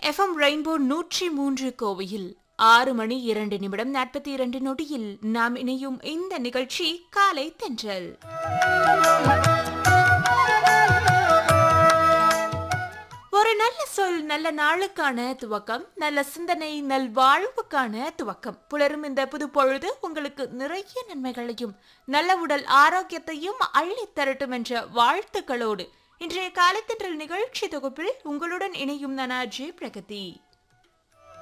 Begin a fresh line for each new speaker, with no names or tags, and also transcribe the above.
FM rainbow நூற்றி மூன்று கோவையில் ஆறு மணி இரண்டு நிமிடம் நாற்பத்தி இரண்டு நொடியில் நாம் இணையும் இந்த நிகழ்ச்சி காலை தென்றல் ஒரு நல்ல சொல் நல்ல நாளுக்கான துவக்கம் நல்ல சிந்தனை நல் வாழ்வுக்கான துவக்கம் புலரும் இந்த புது பொழுது உங்களுக்கு நிறைய நன்மைகளையும் நல்ல உடல் ஆரோக்கியத்தையும் அள்ளித் தரட்டும் என்ற வாழ்த்துக்களோடு இன்றைய காலத்தின்றல் நிகழ்ச்சி தொகுப்பில் உங்களுடன் இணையும் நான் அஜய் பிரகதி